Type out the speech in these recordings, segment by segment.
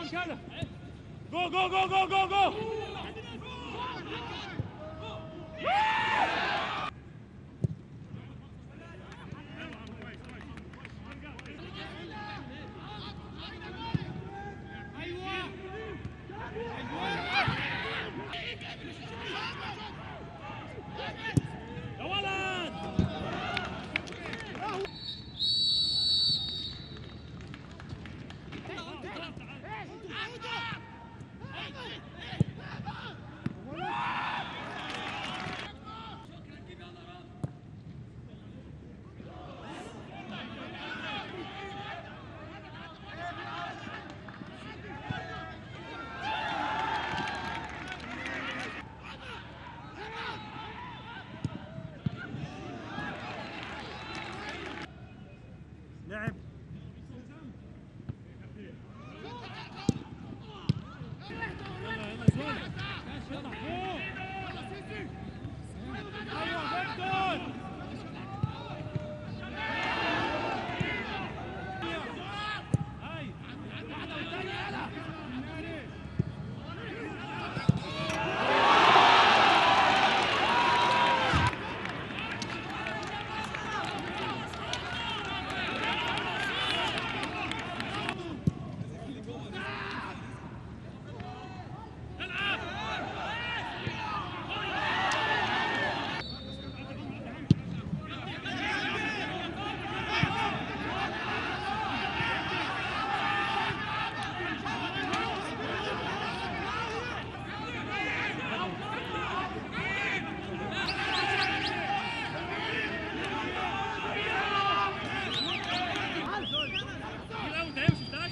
Go, go, go, go, go, go! يا ولد! لعب يلا يلا زول ماشي يلا فوق ايوه فيكتور هاي واحدة والتانية يلا الاول ده يمشي بتاعك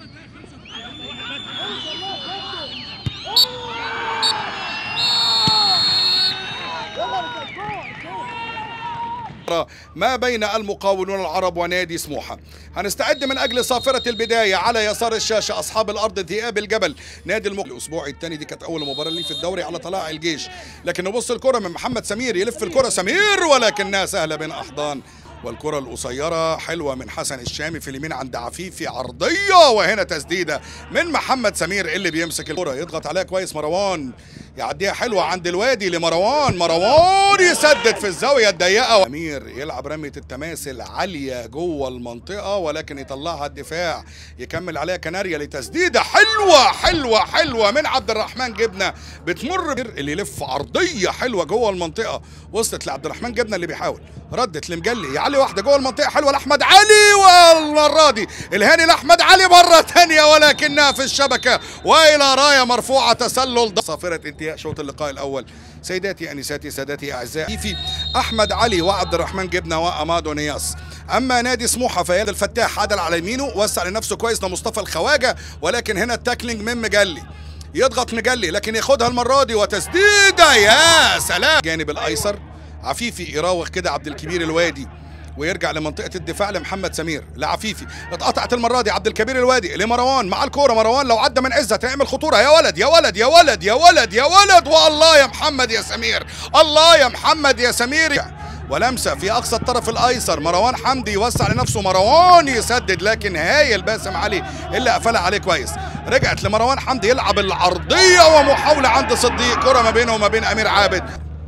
ما بين المقاولون العرب ونادي سموحة هنستعد من أجل صافرة البداية على يسار الشاشة أصحاب الأرض ذئاب الجبل نادي المق... الأسبوع الثاني دي كانت أول مباراة لي في الدوري على طلاع الجيش لكن نبص الكرة من محمد سمير يلف الكرة سمير ولكنها سهلة بين أحضان والكرة القصيرة حلوة من حسن الشامي في اليمين عند عفيفي عرضية وهنا تسديدة من محمد سمير اللي بيمسك الكرة يضغط عليها كويس مروان يعديها حلوة عند الوادي لمروان مروان يسدد في الزاوية الضيقة أمير يلعب رمية التماثل عالية جوه المنطقة ولكن يطلعها الدفاع يكمل عليها كناريا لتسديدة حلوة حلوة حلوة من عبد الرحمن جبنة بتمر اللي يلف عرضية حلوة جوه المنطقة وصلت لعبد الرحمن جبنة اللي بيحاول ردت لمجلي يعلي واحدة جوه المنطقة حلوة لأحمد علي والمرة دي الهاني لأحمد علي مرة ثانية ولكنها في الشبكة وإلى راية مرفوعة تسلل صافرة انتهاء شوط اللقاء الأول سيداتي أنساتي سادتي أعزائي في أحمد علي وعبد الرحمن جبنة وأمادو نياس أما نادي سموحة فياد الفتاح عدل على يمينه وسع لنفسه كويس لمصطفى الخواجة ولكن هنا التاكلينج من مجلي يضغط مجلي لكن ياخدها المرة دي وتسديدة يا سلام جانب الأيسر عفيفي يراوغ كده عبد الكبير الوادي ويرجع لمنطقه الدفاع لمحمد سمير لعفيفي اتقطعت المره دي عبد الكبير الوادي لمروان مع الكوره مروان لو عدى من عزت هيعمل خطوره يا ولد يا ولد يا ولد يا ولد يا ولد والله يا محمد يا سمير الله يا محمد يا سمير ولمسه في اقصى الطرف الايسر مروان حمدي يوسع لنفسه مروان يسدد لكن هايل باسم علي اللي قفلها عليه كويس رجعت لمروان حمدي يلعب العرضيه ومحاوله عند صديق كره ما بينه وما بين امير عابد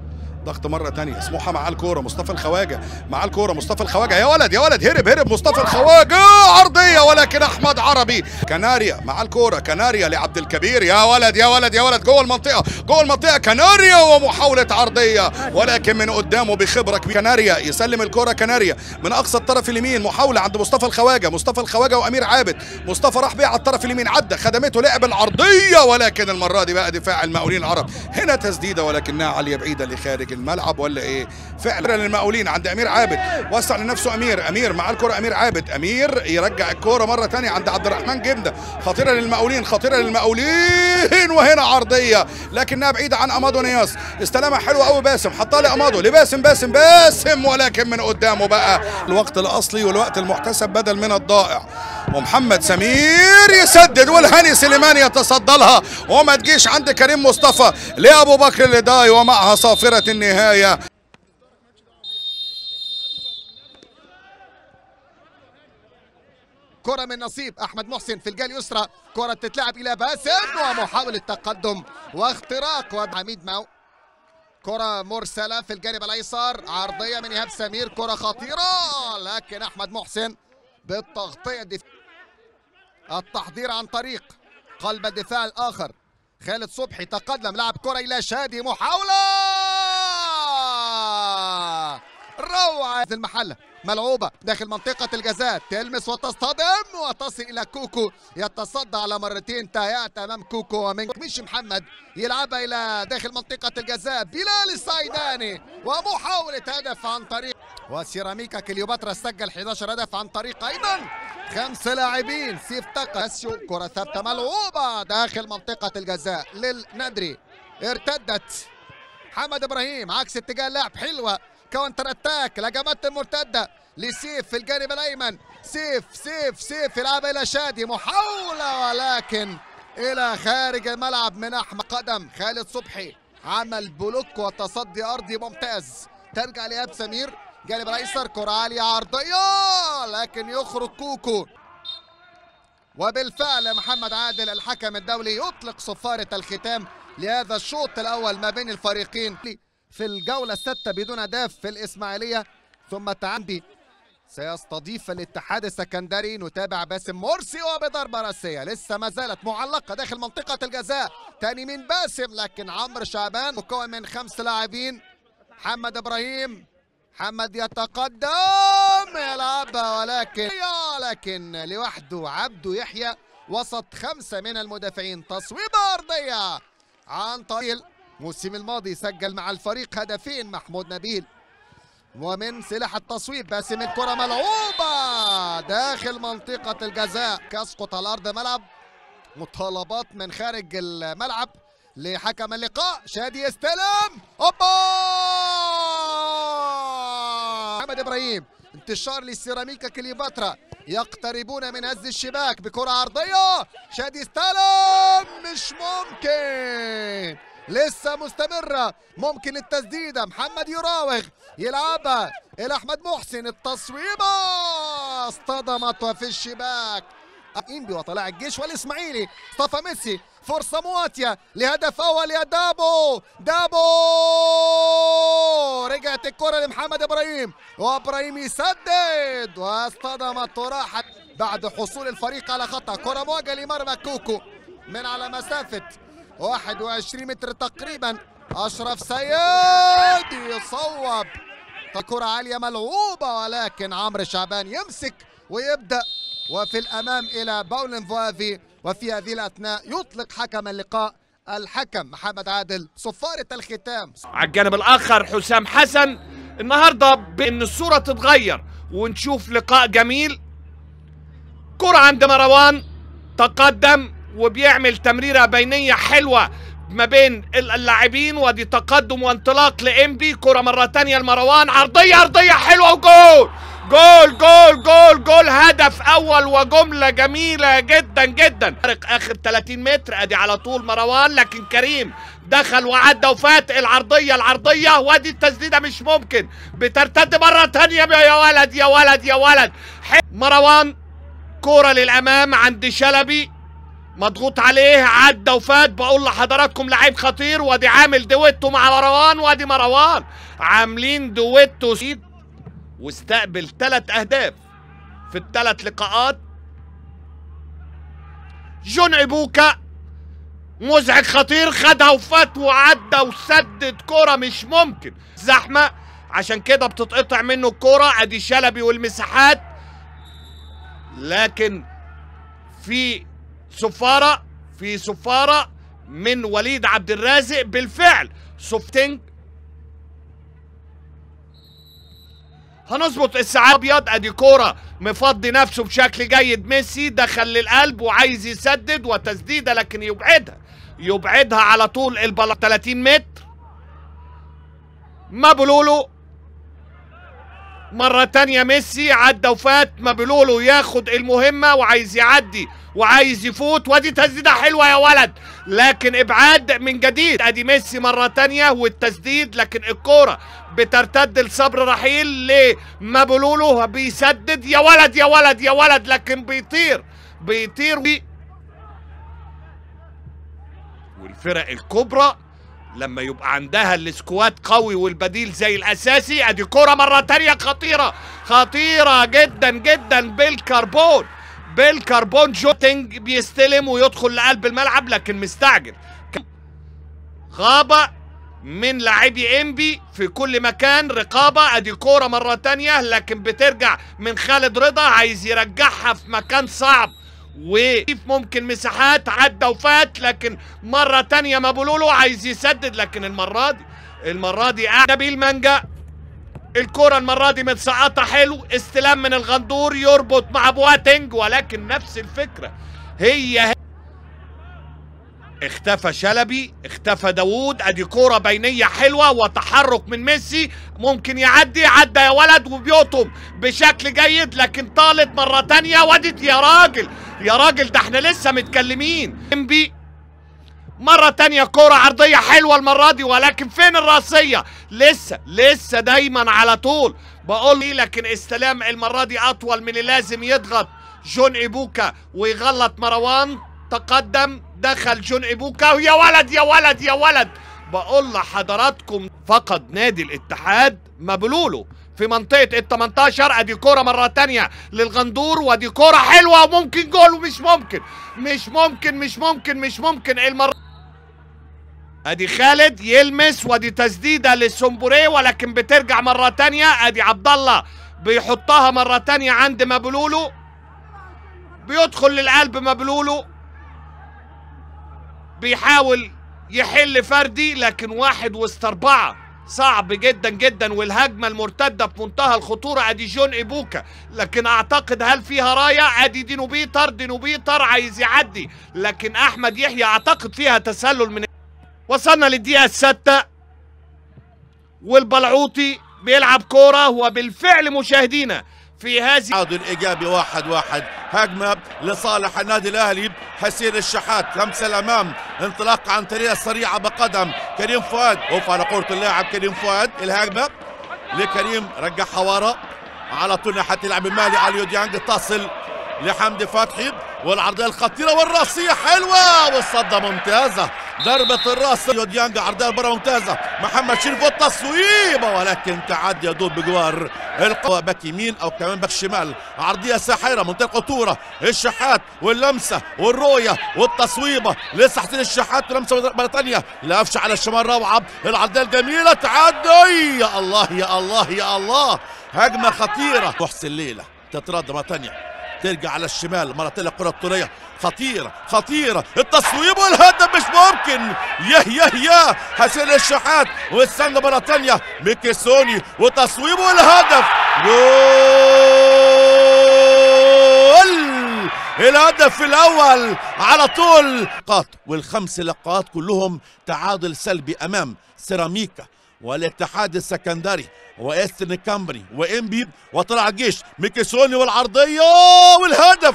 ضغط مره تانية سموحه مع الكوره مصطفى الخواجه مع الكوره مصطفى الخواجه يا ولد يا ولد هرب هرب مصطفى الخواجه عرضيه ولكن احمد عربي كناريا مع الكوره كناريا لعبد الكبير يا ولد يا ولد يا ولد جوه المنطقه جوه المنطقه كناريا ومحاوله عرضيه ولكن من قدامه بخبره كبيره كناريا يسلم الكوره كناريا من اقصى الطرف اليمين محاوله عند مصطفى الخواجه مصطفى الخواجه وامير عابد مصطفى راح بيها على الطرف اليمين عدى خدمته لعب العرضيه ولكن المره دي بقى دفاع المقاولين العرب هنا تسديده ولكنها عاليه بعيده لخارج الملعب ولا ايه فعلا للمقاولين عند امير عابد وسع لنفسه امير امير مع الكره امير عابد امير يرجع الكوره مره ثانيه عند عبد الرحمن جمده خطيره للمقاولين خطيره للمقاولين وهنا عرضيه لكنها بعيده عن امادو نياس استلمها حلو قوي باسم حطها لامادو لباسم باسم باسم ولكن من قدامه بقى الوقت الاصلي والوقت المحتسب بدل من الضائع ومحمد سمير يسدد والهاني سليمان يتصدى لها وما تجيش عند كريم مصطفى لابو بكر الهداي ومعها صافره النهايه 哎呀！ النهايه كرة من نصيب أحمد محسن في الجهة اليسرى كرة تتلعب إلى باسم ومحاولة تقدم واختراق وحميد ماو كرة مرسلة في الجانب الأيسر عرضية من إيهاب سمير كرة خطيرة لكن أحمد محسن بالتغطية الدفاع التحضير عن طريق قلب الدفاع الآخر خالد صبحي تقدم لعب كرة إلى شادي محاولة روعة المحلة ملعوبة داخل منطقة الجزاء تلمس وتصطدم وتصل إلى كوكو يتصدى على مرتين تهيأت أمام كوكو ومن مش محمد يلعبها إلى داخل منطقة الجزاء بلال الصيداني ومحاولة هدف عن طريق وسيراميكا كليوباترا سجل 11 هدف عن طريق أيضا خمس لاعبين سيف تقاسيو كرة ثابتة ملعوبة داخل منطقة الجزاء للندري ارتدت محمد ابراهيم عكس اتجاه اللعب حلوه كاونتر اتاك الهجمات المرتده لسيف في الجانب الايمن سيف سيف سيف يلعبها الى شادي محاوله ولكن الى خارج الملعب من احمد قدم خالد صبحي عمل بلوك وتصدي ارضي ممتاز ترجع لايهاب سمير جانب الايسر كره عاليه عرضيه لكن يخرج كوكو وبالفعل محمد عادل الحكم الدولي يطلق صفارة الختام لهذا الشوط الأول ما بين الفريقين في الجولة الستة بدون أهداف في الإسماعيلية ثم تعندي سيستضيف الاتحاد السكندري نتابع باسم مرسي وبضربة راسية لسه ما زالت معلقة داخل منطقة الجزاء تاني من باسم لكن عمرو شعبان مكون من خمس لاعبين محمد إبراهيم محمد يتقدم يلعبها ولكن لكن لوحده عبده يحيى وسط خمسة من المدافعين تصويبة أرضية عن طريق الموسم الماضي سجل مع الفريق هدفين محمود نبيل ومن سلاح التصويب باسم الكرة ملعوبة داخل منطقة الجزاء تسقط على أرض ملعب مطالبات من خارج الملعب لحكم اللقاء شادي يستلم اوبا محمد ابراهيم انتشار للسيراميكا كليوباترا يقتربون من هز الشباك بكرة عرضية شادي استلم مش ممكن لسه مستمرة ممكن التسديدة محمد يراوغ يلعبها إلى أحمد محسن التصويبة اصطدمت وفي الشباك انبي وطلع الجيش والاسماعيلي اصطفى ميسي فرصه مواتيه لهدف اول يا دابو دابو رجعت الكره لمحمد ابراهيم وابراهيم يسدد واصطدمت وراحت بعد حصول الفريق على خطا كره مواجهه لمرمى كوكو من على مسافه 21 متر تقريبا اشرف سيد يصوب كرة عالية ملعوبة ولكن عمرو شعبان يمسك ويبدأ وفي الأمام إلى باولن فوافي وفي هذه الأثناء يطلق حكم اللقاء الحكم محمد عادل صفارة الختام على الجانب الاخر حسام حسن النهارده بان الصوره تتغير ونشوف لقاء جميل كرة عند مروان تقدم وبيعمل تمريره بينيه حلوه ما بين اللاعبين ودي تقدم وانطلاق لانبي كرة مرة تانية لمروان عرضية عرضية حلوة وجول جول جول جول جول هدف اول وجملة جميلة جدا جدا فارق اخر 30 متر ادي على طول مروان لكن كريم دخل وعدى وفات العرضية العرضية وادي التسديدة مش ممكن بترتد مرة تانية يا ولد يا ولد يا ولد مروان كرة للامام عند شلبي مضغوط عليه عدى وفات بقول لحضراتكم لعيب خطير وادي عامل دويتو مع مروان وادي مروان عاملين دويتو سيد واستقبل ثلاث اهداف في الثلاث لقاءات جون عبوكا مزعج خطير خدها وفات وعدى وسدد كرة مش ممكن زحمة عشان كده بتتقطع منه الكرة ادي شلبي والمساحات لكن في سفارة في سفارة من وليد عبد الرازق بالفعل سوفتنج هنظبط الساعات ابيض ادي كوره مفضي نفسه بشكل جيد ميسي دخل للقلب وعايز يسدد وتسديده لكن يبعدها يبعدها على طول البلاط 30 متر مابولولو مرة تانية ميسي عدى وفات مابولولو ياخد المهمة وعايز يعدي وعايز يفوت ودي تسديده حلوه يا ولد لكن ابعاد من جديد ادي ميسي مره تانية والتسديد لكن الكوره بترتد لصبر رحيل لمابولولو بيسدد يا ولد يا ولد يا ولد لكن بيطير بيطير بي والفرق الكبرى لما يبقى عندها السكواد قوي والبديل زي الاساسي ادي كرة مرة تانية خطيرة خطيرة جدا جدا بالكربون بالكربون جوتنج بيستلم ويدخل لقلب الملعب لكن مستعجل غابة من لاعبي انبي في كل مكان رقابة ادي كورة مرة تانية لكن بترجع من خالد رضا عايز يرجعها في مكان صعب وممكن مساحات عدى وفات لكن مرة تانية مابولولو عايز يسدد لكن المرة دي المرة دي قاعدة بالمانجا الكرة المرة دي متسقطة حلو استلام من الغندور يربط مع بواتنج ولكن نفس الفكرة هي, هي اختفى شلبي اختفى داوود ادي كوره بينيه حلوه وتحرك من ميسي ممكن يعدي عدى يا ولد وبيقطم بشكل جيد لكن طالت مره تانية ودت يا راجل يا راجل ده احنا لسه متكلمين انبي مرة تانية كورة عرضية حلوة المرة دي ولكن فين الراسية؟ لسه لسه دايما على طول بقول لي لكن استلام المرة دي أطول من اللي لازم يضغط جون إيبوكا ويغلط مروان تقدم دخل جون إيبوكا ويا ولد يا ولد يا ولد بقول لحضراتكم فقد نادي الاتحاد مبلوله في منطقة ال 18 ادي كورة مرة تانية للغندور وادي كورة حلوة وممكن جول ومش ممكن مش ممكن مش ممكن مش ممكن المرة ادي خالد يلمس وادي تسديدة للسومبوري ولكن بترجع مرة تانية ادي عبد الله بيحطها مرة تانية عند مبلولو بيدخل للقلب مبلولو بيحاول يحل فردي لكن واحد وسط اربعه صعب جدا جدا والهجمه المرتده في منتهى الخطوره ادي جون ايبوكا لكن اعتقد هل فيها رايه ادي دينو بيتر دينو بيتر عايز يعدي لكن احمد يحيى اعتقد فيها تسلل من وصلنا للدقيقه السادسه والبلعوطي بيلعب كوره وبالفعل مشاهدينا في هذه تعادل ايجابي واحد واحد هجمه لصالح النادي الاهلي حسين الشحات لمسه الامام انطلاق عن طريقه سريعه بقدم كريم فؤاد اوف على كره اللاعب كريم فؤاد الهجمه لكريم رجعها ورا على طول ناحيه اللاعب المالي علي ديانج تصل لحمدي فتحي والعرضيه الخطيره والراسيه حلوه والصده ممتازه ضربة الراس ديانج عرضية برا ممتازة محمد شريف والتصويبة ولكن تعدي يدور بجوار القوة باك يمين او كمان باك شمال عرضية ساحرة منطقة خطورة الشحات واللمسة والرؤية والتصويبة لسه حسين الشحات ولمسة مرة ثانية لافشة على الشمال روعة العرضية الجميلة تعدي يا الله يا الله يا الله هجمة خطيرة محسن ليلى تترد مرة ثانية ترجع على الشمال مرة تانية الكرة الطولية خطيرة خطيرة التصويب والهدف مش ممكن يه يه يه حسين الشحات والسنة مرة تانية ميكيسوني وتصويب والهدف جول الهدف الأول على طول قاط والخمس لقاءات كلهم تعادل سلبي أمام سيراميكا والاتحاد السكندري وايسترن كامبري وانبي وطلع الجيش ميكيسوني والعرضيه والهدف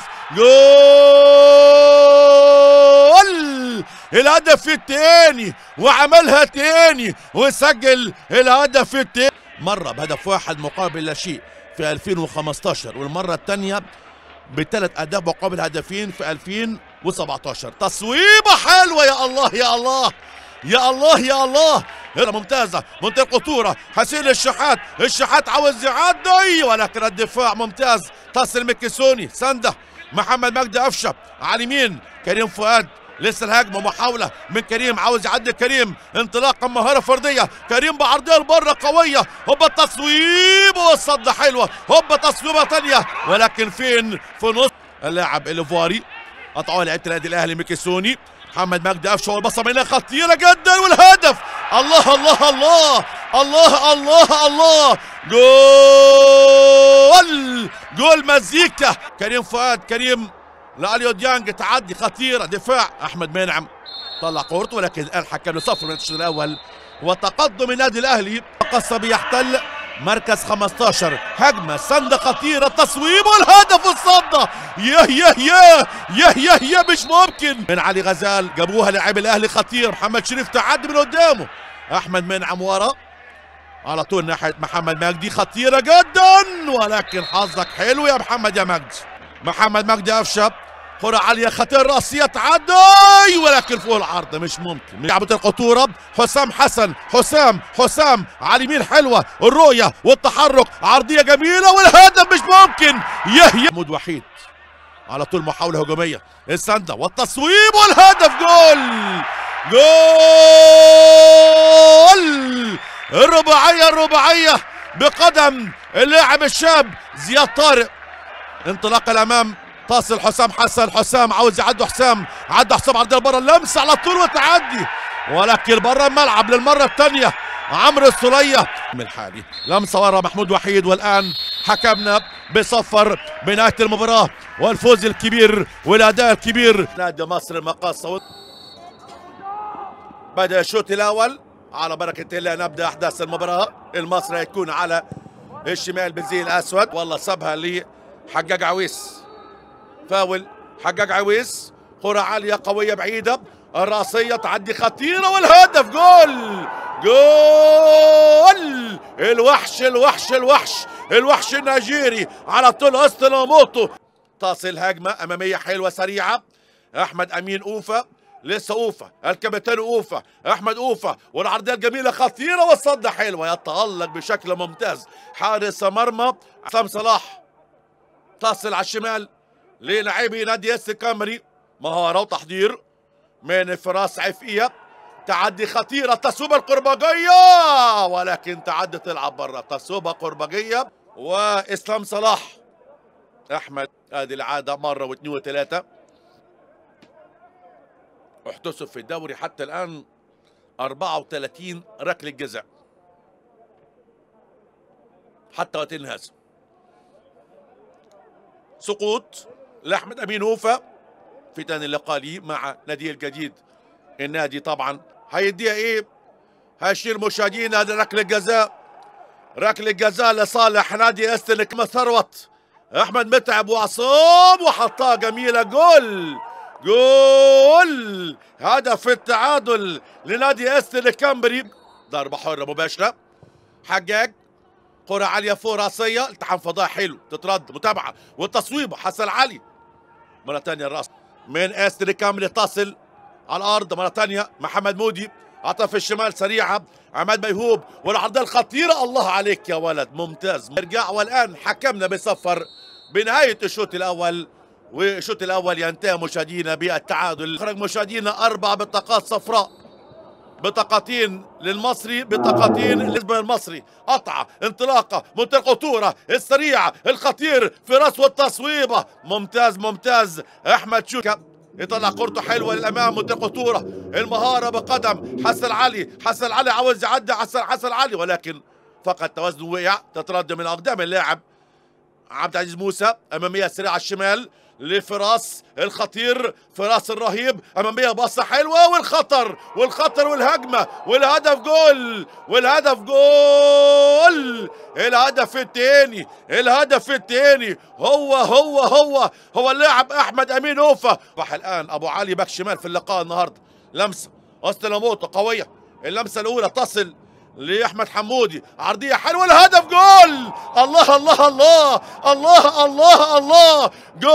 جول الهدف الثاني وعملها تاني وسجل الهدف الثاني مره بهدف واحد مقابل لا شيء في 2015 والمره الثانيه بثلاث اهداف مقابل هدفين في 2017 تصويبه حلوه يا الله يا الله يا الله يا الله هنا ممتازة منطقة خطورة حسين الشحات الشحات عاوز يعدي ولكن الدفاع ممتاز تصل مكيسوني سندة محمد مجدي أفشة على اليمين كريم فؤاد لسه الهجمة محاولة من كريم عاوز يعدي كريم انطلاقا مهارة فردية كريم بعرضية لبره قوية هوبا تصويب والصدة حلوة هوبا تصويبة تانية ولكن فين في نص اللاعب الإيفواري قطعوها لعيبة النادي الأهلي ميكيسوني محمد مجدي قفشه والبصه بينها خطيره جدا والهدف الله الله الله الله الله الله جول جول مزيكا كريم فؤاد كريم لاليو ديانج تعدي خطيره دفاع احمد منعم طلع كورته ولكن الحكم لصفر من الشوط الاول وتقدم النادي الاهلي قصه بيحتل مركز 15 هجمه سنده خطيره تصويب والهدف الصده ياه ياه ياه ياه ياه ياه مش ممكن من علي غزال جابوها لاعب الاهلي خطير محمد شريف تعدي من قدامه احمد منعم ورا على طول ناحيه محمد مجدي خطيره جدا ولكن حظك حلو يا محمد يا مجدي محمد مجدي افشب كرة عالية خطير رأسية تعدي ولكن فوق العرض مش ممكن لعبة الخطورة حسام حسن حسام حسام على اليمين حلوة الرؤية والتحرك عرضية جميلة والهدف مش ممكن يهي محمود وحيد على طول محاولة هجومية السندة والتصويب والهدف جول جول الرباعية الرباعية بقدم اللاعب الشاب زياد طارق انطلاق الامام تصل حسام حسن حسام عاوز يعدوا حسام عدى حسام عرضيه لبره لمسه على طول وتعدي ولكن بره الملعب للمره الثانيه عمرو السوليه من الحالي لمسه ورا محمود وحيد والان حكمنا بصفر بنهايه المباراه والفوز الكبير والاداء الكبير نادي مصر المقاصه بدا الشوط الاول على بركه الله نبدا احداث المباراه المصري هيكون على الشمال بالزي الاسود والله سابها لحجاج عويس فاول حجاج عويس كرة عالية قوية بعيدة الرأسية تعدي خطيرة والهدف جول جول الوحش الوحش الوحش الوحش النيجيري على طول استلاموتو تصل هجمة أمامية حلوة سريعة أحمد أمين أوفا لسه أوفا الكابتن أوفا أحمد أوفا والعرضية الجميلة خطيرة والصدة حلوة يتألق بشكل ممتاز حارس مرمى حسام صلاح تصل على الشمال للاعبي نادي اس كامري مهارة وتحضير من فراس عفية تعدي خطيرة تصوبة القرباجية ولكن تعدي تلعب برا تصوبة قرباجية وإسلام صلاح أحمد هذه العادة مرة واثنين وثلاثة احتسب في الدوري حتى الآن 34 ركلة جزاء حتى وقت الانهزام سقوط لاحمد امين هوفا في تاني لقاء لي مع نادي الجديد النادي طبعا هيديها ايه هيشيل مشاهدين هذا ركله جزاء ركله جزاء لصالح نادي استن كما ثروت احمد متعب وعصام وحطها جميله جول جول هدف التعادل لنادي استن كامبري ضربه حره مباشره حجاج كرة عالية فوق راسية التحام فضائي حلو تترد متابعة والتصويبة حسن علي مرة ثانية الراس من استري كامل تصل على الأرض مرة ثانية محمد مودي عطف الشمال سريعة عماد ميهوب والعرضية الخطيرة الله عليك يا ولد ممتاز ارجع والآن حكمنا بصفر بنهاية الشوط الأول والشوط الأول ينتهي مشاهدينا بالتعادل خرج مشاهدينا أربع بطاقات صفراء بطاقتين للمصري بطاقتين للنسبة المصري قطعة انطلاقة منطقة الخطورة السريعة الخطير في راس والتصويبة ممتاز ممتاز أحمد شوكا يطلع كورته حلوه للامام منطقه خطوره المهاره بقدم حسن علي حسن علي عاوز يعدي حسن حسن علي ولكن فقط توازنه وقع تتردد من اقدام اللاعب عبد العزيز موسى اماميه سريعه على الشمال لفراس الخطير فراس الرهيب اماميه باصه حلوه والخطر والخطر والهجمه والهدف جول والهدف جول الهدف الثاني الهدف الثاني هو هو هو هو اللاعب احمد امين اوفا راح الان ابو علي باك شمال في اللقاء النهارده لمسه استلاموته قويه اللمسه الاولى تصل لاحمد حمودي عرضيه حلوه الهدف جول الله الله الله الله الله الله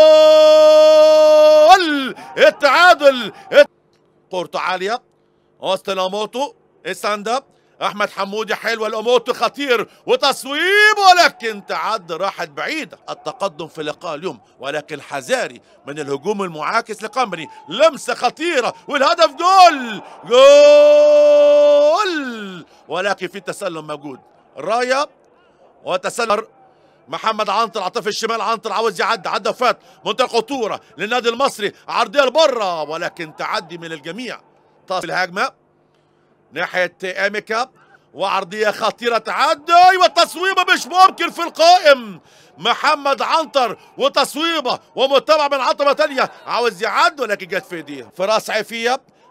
جول التعادل كورته عاليه اوستلاموتو الساندا احمد حمودي حلوه الاموتو خطير وتصويب ولكن تعدى راحت بعيده التقدم في لقاء اليوم ولكن حذاري من الهجوم المعاكس لقمري لمسه خطيره والهدف جول جول ولكن في تسلم موجود رايه وتسلل محمد عنتر عطف الشمال عنتر عاوز يعدي عدى فات منطقه خطوره للنادي المصري عرضيه لبره ولكن تعدي من الجميع طاف الهجمه ناحيه اميكا وعرضيه خطيره تعدي والتصويبه مش ممكن في القائم محمد عنتر وتصويبه ومتابعه من عطبه تانية عاوز يعد ولكن جت في ايديه فراس عفيه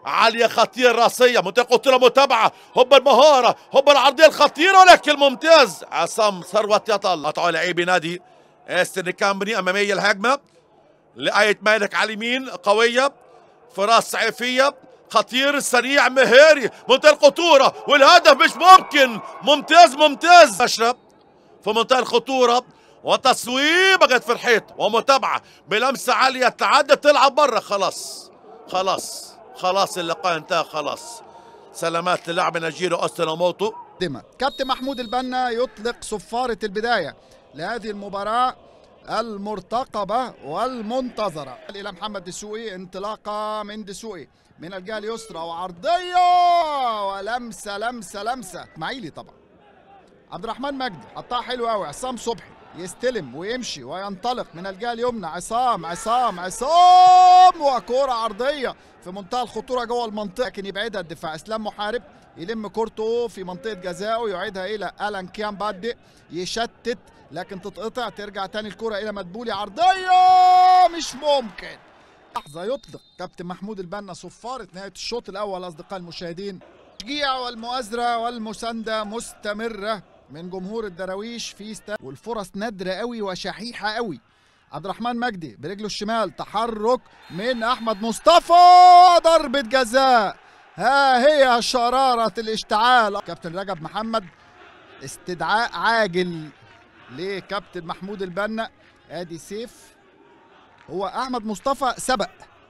عاليه خطير راسيه منطقه قلت متابعه هوب المهاره هوب العرضيه الخطيره ولكن ممتاز عصام ثروت يطل قطعوا لعيبه نادي استن كامبري اماميه الهجمه لآية مالك على اليمين قويه فراس سعيفيه خطير سريع مهاري منتهى الخطوره والهدف مش ممكن ممتاز ممتاز اشرف في منتهى الخطوره وتصويبه جت في الحيط ومتابعه بلمسه عاليه تعدى تلعب بره خلاص خلاص خلاص اللقاء انتهى خلاص سلامات للاعب نجيرو اوستن موتو مقدمة كابتن محمود البنا يطلق صفارة البداية لهذه المباراة المرتقبة والمنتظرة إلى محمد دسوقي انطلاقة من دسوقي من الجهة اليسرى وعرضية ولمسة لمسة لمسة اسماعيلي طبعا عبد الرحمن مجدي حطها حلو قوي عصام صبحي يستلم ويمشي وينطلق من الجهه اليمنى عصام عصام عصام وكوره عرضيه في منتهى الخطوره جوه المنطقه لكن يبعدها الدفاع اسلام محارب يلم كورته في منطقه جزائه يعيدها الى الان كيان بادي يشتت لكن تتقطع ترجع تاني الكره الى مدبولي عرضيه مش ممكن لحظه يطلق كابتن محمود البنا صفاره نهايه الشوط الاول اصدقاء المشاهدين التشجيع والمؤازره والمسانده مستمره من جمهور الدراويش في است... والفرص نادره قوي وشحيحه قوي عبد الرحمن مجدي برجله الشمال تحرك من احمد مصطفى ضربه جزاء ها هي شراره الاشتعال كابتن رجب محمد استدعاء عاجل لكابتن محمود البنا ادي سيف هو احمد مصطفى سبق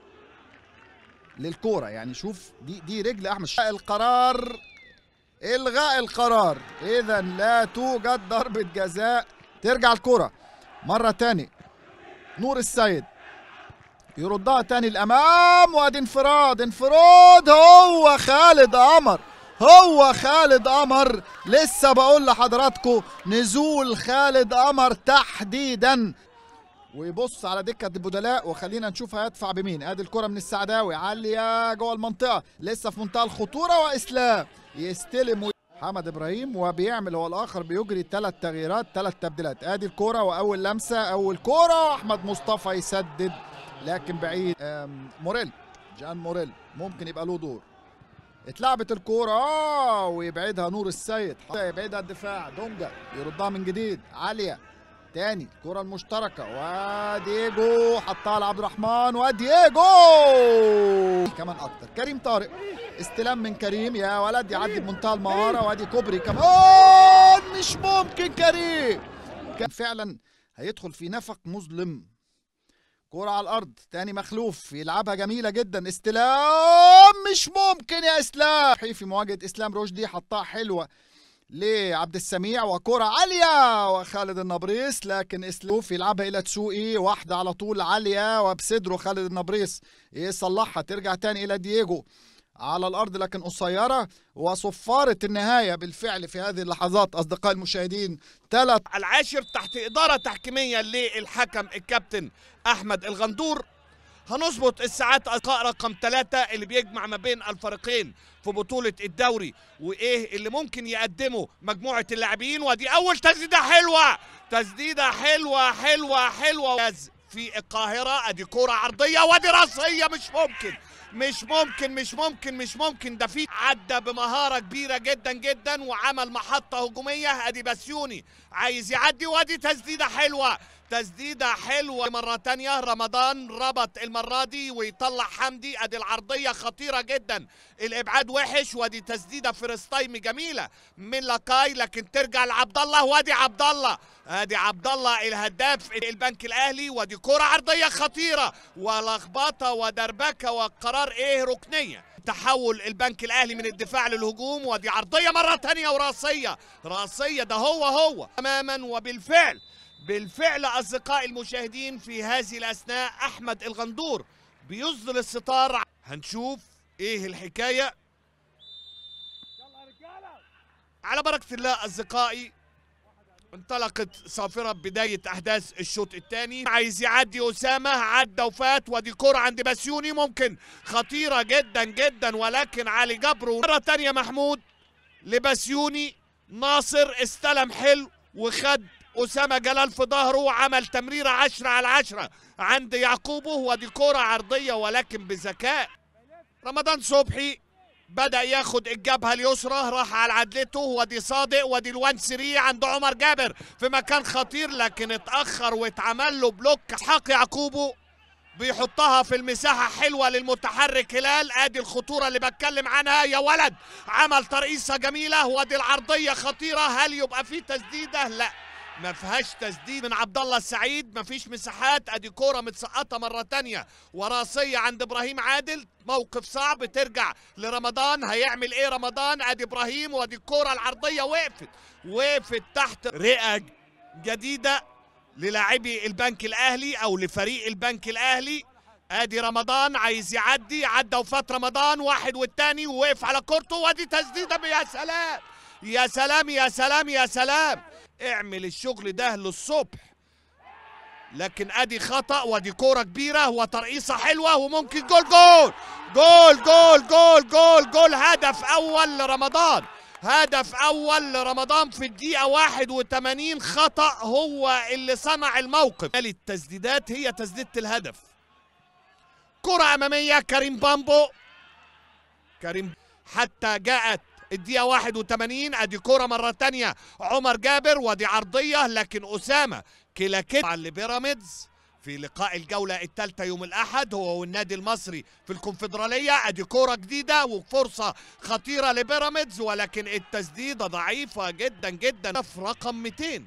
للكوره يعني شوف دي دي رجل احمد القرار الغاء القرار اذا لا توجد ضربه جزاء ترجع الكره مره تاني نور السيد يردها تاني الامام وادي انفراد انفراد هو خالد قمر هو خالد قمر لسه بقول لحضراتكم نزول خالد قمر تحديدا ويبص على دكه البدلاء وخلينا نشوف هيدفع بمين ادي الكره من السعداوي عاليه جوه المنطقه لسه في منتهى الخطوره واسلام يستلم محمد ابراهيم وبيعمل هو الاخر بيجري ثلاث تغييرات ثلاث تبديلات ادي الكوره واول لمسه اول كوره احمد مصطفى يسدد لكن بعيد موريل جان موريل ممكن يبقى له دور اتلعبت الكوره اه ويبعدها نور السيد يبعدها الدفاع دونجا يردها من جديد عاليه تاني الكرة المشتركة وديجو حطها لعبد الرحمن وديجو كمان أكتر كريم طارق استلام من كريم يا ولد يعدي بمنتهى المهارة وادي كوبري كمان مش ممكن كريم كان فعلا هيدخل في نفق مظلم كرة على الأرض تاني مخلوف يلعبها جميلة جدا استلام مش ممكن يا إسلام في مواجهة إسلام رشدي حطها حلوة لعبد السميع وكرة عالية وخالد النبريس لكن اسلوف يلعبها إلى تسوقي واحدة على طول عالية وبصدره خالد النبريس يصلحها ترجع تاني إلى دييجو على الأرض لكن قصيرة وصفارة النهاية بالفعل في هذه اللحظات أصدقاء المشاهدين ثلاث العاشر تحت إدارة تحكيمية للحكم الكابتن أحمد الغندور هنظبط الساعات أصدقاء رقم ثلاثة اللي بيجمع ما بين الفريقين في بطولة الدوري وإيه اللي ممكن يقدمه مجموعة اللاعبين ودي أول تسديدة حلوة تسديدة حلوة حلوة حلوة في القاهرة أدي كرة عرضية ودي راسية مش ممكن مش ممكن مش ممكن مش ممكن ده في عدى بمهاره كبيره جدا جدا وعمل محطه هجوميه ادي بسيوني عايز يعدي وادي تسديده حلوه تسديده حلوه مره تانية رمضان ربط المره دي ويطلع حمدي ادي العرضيه خطيره جدا الابعاد وحش وادي تسديده فيرست تايم جميله من لاكاي لكن ترجع لعبد الله وادي عبد الله ادي عبد الله الهداف البنك الاهلي ودي كره عرضيه خطيره ولخبطه ودربكه وقرار ايه ركنيه تحول البنك الاهلي من الدفاع للهجوم ودي عرضيه مره تانية وراسيه راسيه ده هو هو تماما وبالفعل بالفعل اصدقائي المشاهدين في هذه الاثناء احمد الغندور بيصدر الستار هنشوف ايه الحكايه على بركه الله اصدقائي انطلقت صافرة بداية أحداث الشوط الثاني عايز يعدي أسامة عدى وفات ودي كرة عند بسيوني ممكن خطيرة جدا جدا ولكن علي جبر مرة تانية محمود لبسيوني ناصر استلم حلو وخد أسامة جلال في ظهره وعمل تمريرة عشرة على عشرة عند يعقوبه ودي كرة عرضية ولكن بذكاء رمضان صبحي بدأ ياخد الجبهة اليسرى راح على عدلته ودي صادق ودي الوان سري عند عمر جابر في مكان خطير لكن اتأخر واتعمل له بلوك حق يعقوبه بيحطها في المساحة حلوة للمتحرك هلال ادي الخطورة اللي بتكلم عنها يا ولد عمل ترقيصة جميلة ودي العرضية خطيرة هل يبقى في تسديدة لا ما فيهاش تسديد من عبد الله السعيد ما فيش مساحات ادي كوره متسقطه مره تانية وراسيه عند ابراهيم عادل موقف صعب ترجع لرمضان هيعمل ايه رمضان ادي ابراهيم وادي الكوره العرضيه وقفت وقفت تحت رئه جديده للاعبي البنك الاهلي او لفريق البنك الاهلي ادي رمضان عايز يعدي عدى وفات رمضان واحد والتاني ووقف على كورته وادي تسديده يا سلام يا سلام يا سلام يا سلام اعمل الشغل ده للصبح لكن ادي خطا ودي كوره كبيره وترقيصه حلوه وممكن جول جول جول جول جول جول جول هدف اول لرمضان هدف اول لرمضان في الدقيقه 81 خطا هو اللي صنع الموقف التسديدات هي تسديده الهدف كره اماميه كريم بامبو كريم حتى جاءت الدقيقة 81 ادي كرة مرة تانية عمر جابر ودي عرضية لكن أسامة كلا كده لبيراميدز في لقاء الجولة الثالثة يوم الأحد هو والنادي المصري في الكونفدرالية ادي كرة جديدة وفرصة خطيرة لبيراميدز ولكن التسديدة ضعيفة جدا جدا في رقم 200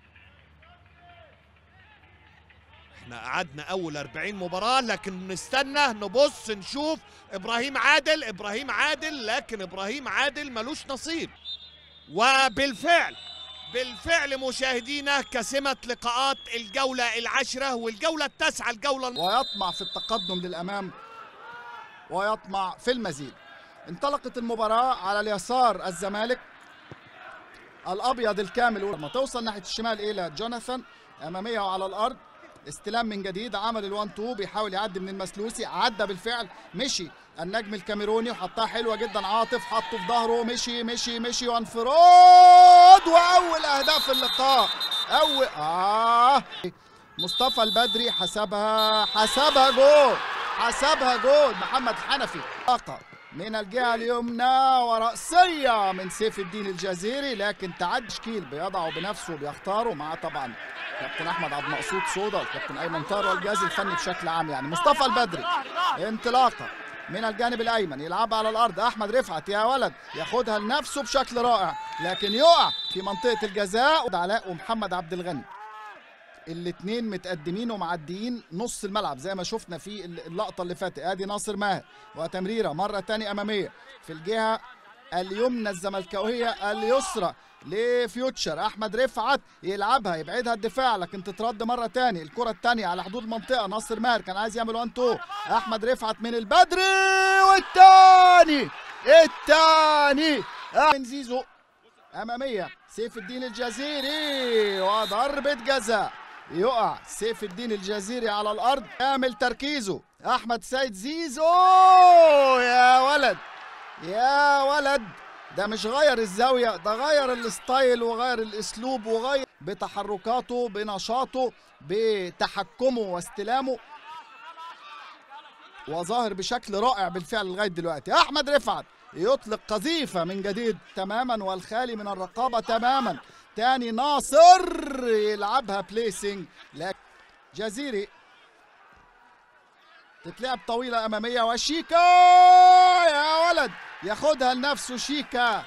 احنا قعدنا اول 40 مباراة لكن نستنى نبص نشوف ابراهيم عادل ابراهيم عادل لكن ابراهيم عادل ملوش نصيب وبالفعل بالفعل مشاهدينا كسمت لقاءات الجولة العاشرة والجولة التاسعة الجولة ويطمع في التقدم للامام ويطمع في المزيد انطلقت المباراه على اليسار الزمالك الابيض الكامل لما توصل ناحيه الشمال الى جوناثان اماميه وعلى الارض استلام من جديد عمل الوان تو بيحاول يعدي من المسلوسي عدى بالفعل مشي النجم الكاميروني وحطها حلوه جدا عاطف حطه في ظهره مشي مشي مشي وانفراد واول اهداف اللقاء اول اه مصطفى البدري حسبها حسبها جول حسبها جول محمد حنفي طاقة من الجهة اليمنى ورأسية من سيف الدين الجزيري لكن تعد تشكيل بيضعه بنفسه بيختاره مع طبعا كابتن احمد عبد المقصود صودا وكابتن ايمن طاهر والجهاز الفني بشكل عام يعني مصطفى البدري انطلاقه من الجانب الايمن يلعبها على الارض احمد رفعت يا ولد ياخدها لنفسه بشكل رائع لكن يقع في منطقه الجزاء علاء ومحمد عبد الغني الاثنين متقدمين ومعديين نص الملعب زي ما شفنا في اللقطه اللي فاتت ادي ناصر ماهر وتمريره مره تانية اماميه في الجهه اليمنى الزملكاويه اليسرى لفيوتشر احمد رفعت يلعبها يبعدها الدفاع لكن تترد مره تاني الكره التانية على حدود المنطقه ناصر ماهر كان عايز يعمل وان تو احمد رفعت من البدري والتاني التاني من زيزو اماميه سيف الدين الجزيري وضربه جزاء يقع سيف الدين الجزيري على الارض كامل تركيزه احمد سيد زيزو يا ولد يا ولد ده مش غير الزاويه ده غير الستايل وغير الاسلوب وغير بتحركاته بنشاطه بتحكمه واستلامه وظاهر بشكل رائع بالفعل لغايه دلوقتي احمد رفعت يطلق قذيفه من جديد تماما والخالي من الرقابه تماما تاني ناصر يلعبها بليسنج لكن جزيري تتلعب طويله اماميه وشيكا يا ولد ياخدها لنفسه شيكا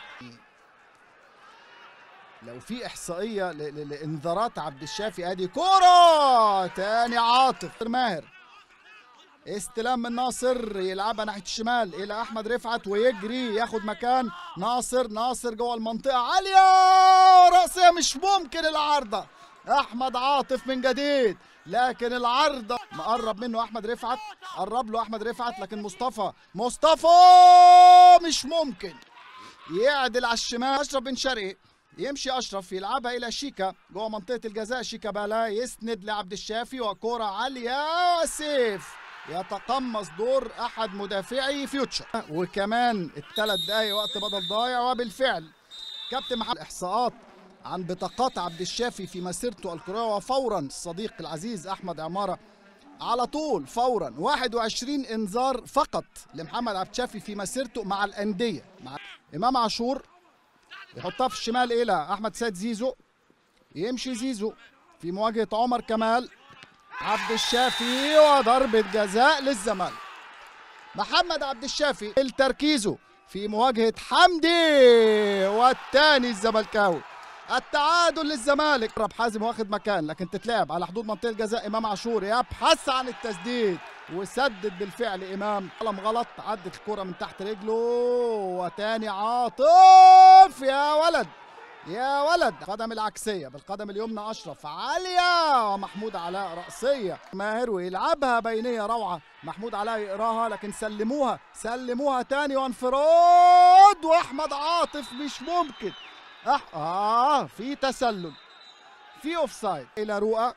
لو في احصائيه ل- ل- لانذارات عبد الشافي ادي كوره تاني عاطف ماهر استلام من ناصر يلعبها ناحيه الشمال الى احمد رفعت ويجري ياخد مكان ناصر ناصر جوه المنطقه عاليه راسيه مش ممكن العارضه احمد عاطف من جديد لكن العارضه مقرب منه احمد رفعت قرب له احمد رفعت لكن مصطفى مصطفى مش ممكن يعدل على الشمال اشرف بن شرقي يمشي اشرف يلعبها الى شيكا جوه منطقه الجزاء شيكا بالا يسند لعبد الشافي وكره عاليه سيف يتقمص دور احد مدافعي فيوتشر وكمان الثلاث دقايق وقت بدل ضايع وبالفعل كابتن محمد احصاءات عن بطاقات عبد الشافي في مسيرته الكرويه وفورا الصديق العزيز احمد عماره على طول فورا 21 انذار فقط لمحمد عبد الشافي في مسيرته مع الانديه مع امام عاشور يحطها في الشمال الى احمد سيد زيزو يمشي زيزو في مواجهه عمر كمال عبد الشافي وضربه جزاء للزمالك محمد عبد الشافي تركيزه في مواجهه حمدي والثاني الزملكاوي التعادل للزمالك رب حازم واخد مكان لكن تتلعب على حدود منطقه الجزاء امام عاشور يبحث عن التسديد وسدد بالفعل امام قلم غلط عدت الكره من تحت رجله وتاني عاطف يا ولد يا ولد قدم العكسية بالقدم اليمنى أشرف عالية ومحمود علاء رأسية ماهر ويلعبها بينية روعة محمود علاء يقراها لكن سلموها سلموها تاني وانفراد وأحمد عاطف مش ممكن أح... آه في تسلل في أوفسايد إلى رؤى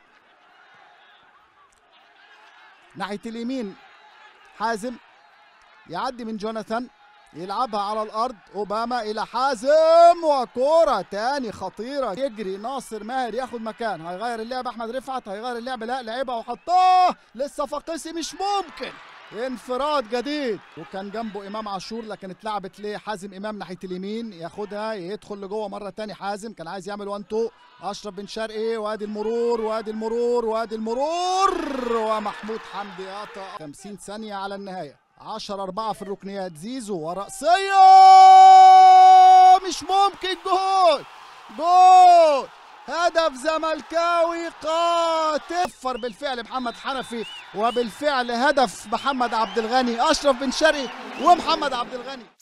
ناحية اليمين حازم يعدي من جوناثان يلعبها على الارض اوباما الى حازم وكوره تاني خطيره يجري ناصر ماهر ياخد مكان هيغير اللعب احمد رفعت هيغير اللعب لا لعبها وحطاه للصفاقسي مش ممكن انفراد جديد وكان جنبه امام عاشور لكن اتلعبت ليه حازم امام ناحيه اليمين ياخدها يدخل لجوه مره تاني حازم كان عايز يعمل وان تو اشرف بن شرقي وادي المرور وادي المرور وادي المرور ومحمود حمدي قطع 50 ثانيه على النهايه 10 4 في الركنيات زيزو ورأسية مش ممكن جول جول هدف زملكاوي قاتل فر بالفعل محمد حنفي وبالفعل هدف محمد عبد الغني اشرف بن شرقي ومحمد عبد الغني